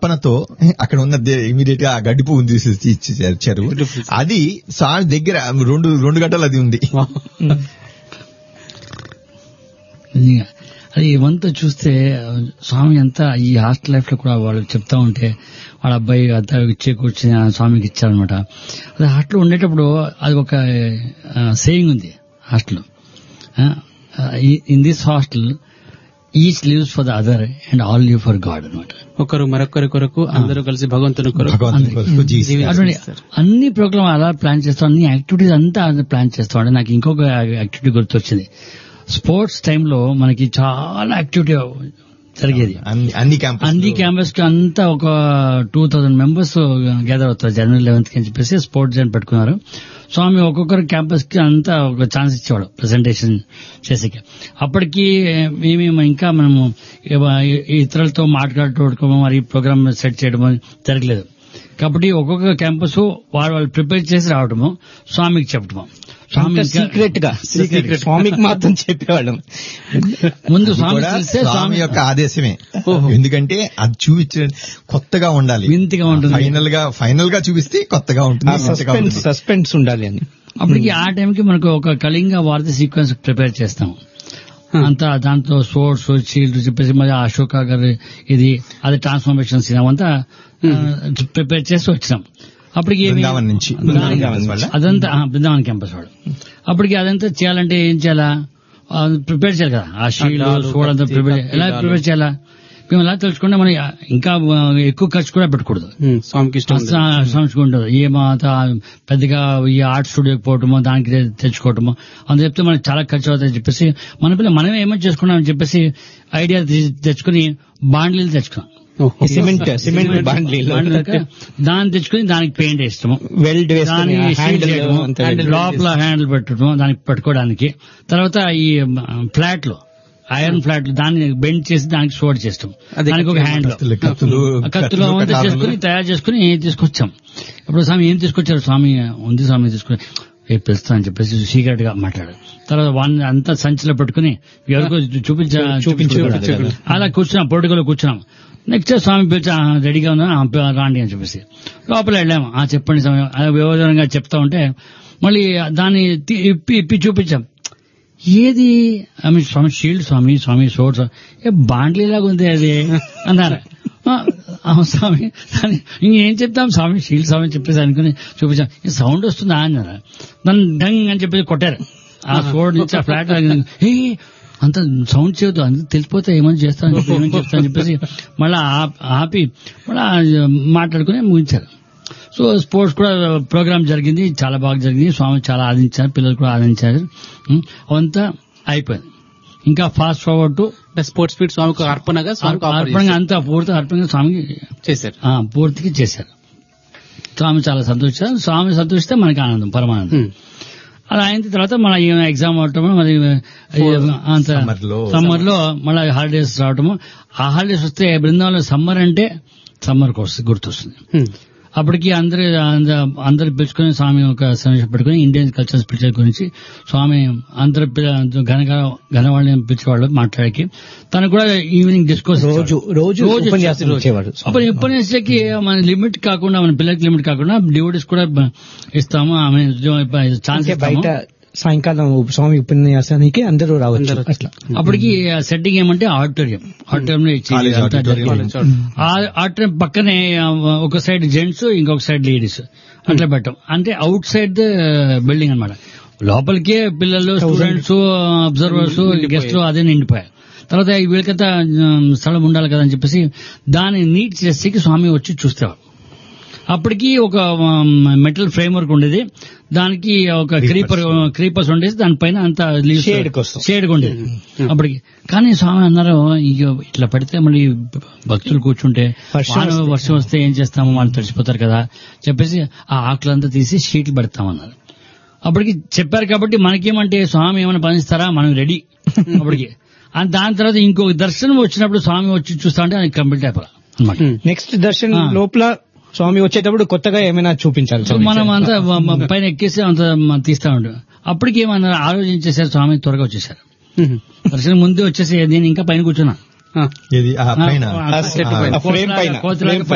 కల్పనతో అక్కడ ఉన్న ఇమీడియట్ గా ఆ గడ్డి పువ్వుని తీసి ఇచ్చేసారు చెరువు అది స్వామి దగ్గర రెండు రెండు గంటలు అది ఉంది నిజంగా. అది ఇవంతా చూస్తే స్వామి అంతా ఈ హాస్టల్ లైఫ్ లో కూడా వాళ్ళు చెప్తా ఉంటే వాళ్ళ అబ్బాయి అంతా ఇచ్చే కూర్చొని ఆ స్వామికి ఇచ్చారనమాట అది హాస్టల్ ఉండేటప్పుడు అది ఒక సేయింగ్ ఉంది hostel in this hostel each lives for the other and all live for God అనమాట ఒకరు మరొకరి కొరకు అందరూ కలిసి భగవంతుని కొరకు భగవంతుని కొరకు జీవిస్తారు. అటువంటి అన్ని ప్రోగ్రామ్ అలా ప్లాన్ చేస్తాం అన్ని యాక్టివిటీస్ అంతా ప్లాన్ చేస్తాం అంటే నాకు ఇంకొక యాక్టివిటీ గుర్తొచ్చింది స్పోర్ట్స్ టైంలో మనకి చాలా యాక్టివిటీ జరిగేది అన్ని అన్ని క్యాంపస్ అన్ని క్యాంపస్ కి అంతా ఒక టూ థౌసండ్ మెంబర్స్ గ్యాదర్ అవుతారు జనవరి లెవెన్త్ కి అని చెప్పేసి స్పోర్ట్స్ అని పెట్టుకున్నారు స్వామి ఒక్కొక్కరు క్యాంపస్ కి అంతా ఒక ఛాన్స్ ఇచ్చేవాడు ప్రెసెంటేషన్ చేసేకి అప్పటికి మేము ఇంకా మనము ఇవ- ఇతరులతో మాట్లాడుకోవడం మరి ప్రోగ్రామ్ సెట్ చేయడం జరగలేదు కాబట్టి ఒక్కొక్క క్యాంపస్ వాళ్ళు వాళ్ళు ప్రిపేర్ చేసి రావడము స్వామికి చెప్పడము స్వామి ఇంకా- సీక్రెట్ గా సీక్రెట్ స్వామికి మాత్రం చెప్పేవాళ్ళం ముందు అది స్వామి కూడా తెలిస్తే స్వామి స్వామి యొక్క ఆదేశమే ఎందుకంటే అది చూపించ కొత్తగా ఉండాలి వింతగా ఉంటుంది. ఫైనల్ గా ఫైనల్ గా చూపిస్తే కొత్తగా ఉంటుంది వింతగా సస్పెన్స్ ఉంటుంది. సస్పెన్స్ ఉండాలి అని అప్పటికి ఆ టైంకి మనకు ఒక కళింగ వార్త సీక్వెన్స్ ప్రిపేర్ చేస్తాం అంతా దాంతో సోర్స్ షీల్డ్ చెప్పేసి మరి అశోక గారి ఇది అది ట్రాన్స్ఫర్మేషన్ సీన్ అవంతా ప్రిపేర్ చేసి వచ్చినాం అప్పటికి ఏమి- బృందావన్ నుంచి. దానికి- బృందావన్ క్యాంపస్ వాళ్ళ? అదంతా ఆ, బృందావన్ క్యాంపస్ వాడు అప్పటికి అదంతా చేయాలంటే ఏం చేయాలా ప్రిపేర్ చేయాలి కదా ఆ షీల్డ్ డాలు, సోడ్ అంతా కత్తి, ప్రిపేర్ కత్తి, ఎలా డాలు. ప్రిపేర్ చేయాలా మేము ఎలా తెలుసుకుంటే మనం ఇంకా ఆ, ఎక్కువ ఖర్చు కూడా పెట్టకూడదు ఉమ్, స్వామికి ఇష్టం ఉండదు. సంస్కుంటుంది ఏ మాత పెద్దగా ఈ ఆర్ట్ స్టూడియోకి పోవటమో దానికి తె- తెచ్చుకోవటమో అని చెప్తే మనకి చాలా ఖర్చు అవుతాయని చెప్పేసి మన పిల్ల మనమే ఏమో చేసుకున్నామని చెప్పేసి ఐడియా తె- తెచ్చుకుని బాండ్లీలు తెచ్చుకున్నాం ఓహో. సిమెంట్ సిమెంట్ బాండ్లీలో బాండ్లీలు దాన్ని తెచ్చుకుని దానికి పెయింట్ వేస్తాము వెల్డ్ దాని వేసుకుని షీల్డ్ చేయడము, హ్యాండిల్ లోపల హ్యాండిల్ పెట్టడం దానికి పెట్టుకోవడానికి తర్వాత ఈ ఫ్లాట్ లో ఐరన్ ఫ్లాట్ దాన్ని బెండ్ చేసి దానికి సోడ్ చేస్తాం అదే దానికి ఒక హ్యాండ్ కత్తులు కత్తులు ఆ కత్తులు కత్తులు, అవంతా కటారులు. చేసుకుని తయారు చేసుకుని తీసుకొచ్చాం ఇప్పుడు స్వామి ఏం తీసుకొచ్చారు స్వామి ఉంది స్వామి తీసుకుని ఏ పిలుస్తా అని చెప్పేసి సీక్రెట్ గా మాట్లాడారు తర్వాత వాడిని అంతా సంచిలో పెట్టుకుని ఎవరికో చూపించ చూపించకూడదు చూపించకూడదు. కదా. అలా కూర్చున్నాం పొడుగులో కూర్చున్నాం నెక్స్ట్ స్వామి పిలిచి "ఆ, రెడీగా ఉన్నా ఆ, పి- రాండి అని చెప్పేసి లోపల వెళ్ళాము ఆ చెప్పండి స్వామి అలా వివరంగా చెప్తా ఉంటే మళ్ళీ దాన్ని తి- ఇప్పి ఇప్పి చూపించాం ఏది ఆమె స్వామి షీల్డ్ స్వామి స్వామి సోడ్ స్వామి ఏ బాండ్లీలాగా ఉంది అది అన్నారు "ఆ, అవును స్వామి దాన్ని ఇంకేం చెప్తాం స్వామి షీల్డ్ స్వామి చెప్పేసి అనుకుని చూపించాం ఈ సౌండ్ వస్తుందా అన్నారు దాన్ని డంగ్ అని చెప్పేసి కొట్టారు ఆ సోడ్ నుంచి ఆ ఫ్లాట్ ఏ అంత సౌండ్ చేయొద్దు అంత తెలిసిపోతే ఏమని చేస్తాను చెప్పి ఏమని చెప్తాను చెప్పేసి మళ్ళీ ఆపి మళ్ళీ మాట్లాడుకుని ముగించారు సో స్పోర్ట్స్ కూడా ప్రోగ్రామ్ జరిగింది చాలా బాగా జరిగింది స్వామి చాలా ఆదించారు పిల్లలు కూడా ఆదించారు ఉం, అవంతా అయిపోయింది ఇంకా ఫాస్ట్ ఫార్వర్డ్ టు అంటే స్పోర్ట్స్ ఫీట్ స్వామికి అర్పణగా స్వామికి ఆఫర్ అర్పణగా అంతా పూర్తి అర్పణగా స్వామికి చేశారు ఆ, పూర్తికి చేశారు స్వామి చాలా సంతోషించారు స్వామి సంతోషిస్తే మనకి ఆనందం పరమానందం ఉమ్. అలా అయిన తర్వాత మన ఎగ్జామ్ అవటము మరి అంత Summer లో- సమ్మర్ లో మళ్ళీ హాలిడేస్ రావటము ఆ హాలిడేస్ వస్తే బృందావనంలో సమ్మర్ అంటే సమ్మర్ కోర్స్ గుర్తొస్తుంది ఉమ్. అప్పటికి అందరి అంద- అందరు పిలుచుకొని స్వామి ఒక సమస్య పెట్టుకుని ఇండియన్ కల్చర్ స్పిరిచువల్ గురించి స్వామి అందరు ఘనగా ఘనవాళ్ళని పిలిచేవాళ్ళు మాట్లాడికి తను కూడా ఈవినింగ్ డిస్కోస్ రోజు రోజు ఉపన్యాసం ఇచ్చేవాడు అప్పుడు ఉపన్యాసకి మన లిమిట్ కాకుండా మన పిల్లలకి లిమిట్ కాకుండా డివోటీస్ కూడా ఇస్తాము ఆమె ఛాన్స్ అంటే బయట సాయంకాలం స్వామి ఉపన్యాసానికి అందరూ రావచ్చు అందరూ అట్లా అప్పటికి సెట్టింగ్ ఏమంటే auditorium auditorium College auditorium. Auditorium పక్కనే ఆ, ఒక సైడ్ జెంట్స్ ఇంకొక సైడ్ లేడీస్ అట్లా పెట్టాం అంటే అవుట్ సైడ్ బిల్డింగ్ అన్నమాట లోపలికే పిల్లలు స్టూడెంట్స్ అబ్జర్వర్స్ గెస్ట్లు అదే నిండిపోయారు తర్వాత ఈ వీళ్ళకంతా ఆ, స్థలం ఉండాలి కదా అని చెప్పేసి దాన్ని నీట్ చేసేకి స్వామి వచ్చి చూస్తేవారు అప్పటికి ఒక మెటల్ ఫ్రేమ్ వర్క్ ఉండేది దానికి ఒక క్రీపర్ క్రీపర్స్ ఉండేది దానిపైన అంత Shade కోసం. షేడ్ ఉండేది అప్పటికి కానీ స్వామి అన్నారు ఇక ఇట్లా పెడితే మళ్ళీ భక్తులు కూర్చుంటే వర్షం వాన వస్తే. వర్షం వస్తే ఏం చేస్తాము వాళ్ళు తడిచిపోతారు కదా చెప్పేసి ఆ ఆకులంతా తీసి షీట్లు పెడతామన్నారు అప్పటికి చెప్పారు కాబట్టి మనకేమంటే స్వామి ఏమైనా పనిస్తారా మనం రెడీ అప్పటికి ఆ దాని తర్వాత ఇంకొక దర్శనం వచ్చినప్పుడు స్వామి వచ్చి చూస్తా అంటే అది కంప్లీట్ అయిపోవాలి అనమాట ఉమ్. నెక్స్ట్ దర్శన్ ఆ. లోపల స్వామి వచ్చేటప్పుడు కొత్తగా ఏమైనా చూపించాలి సో మనం అంతా మ- మ- పైన ఎక్కేసి అంత మ- తీస్తా ఉంటాం అప్పటికి ఏమన్నారు ఆలోచించేసారు స్వామి త్వరగా వచ్చేసారు ఉమ్. దర్శనం ముందే వచ్చేసి నేను ఇంకా పైన కూర్చున్నా ఆ. ఇది ఆ పైన ఆ, చెట్టు పైన. ఆ frame పైన. కోతిలాగా Frame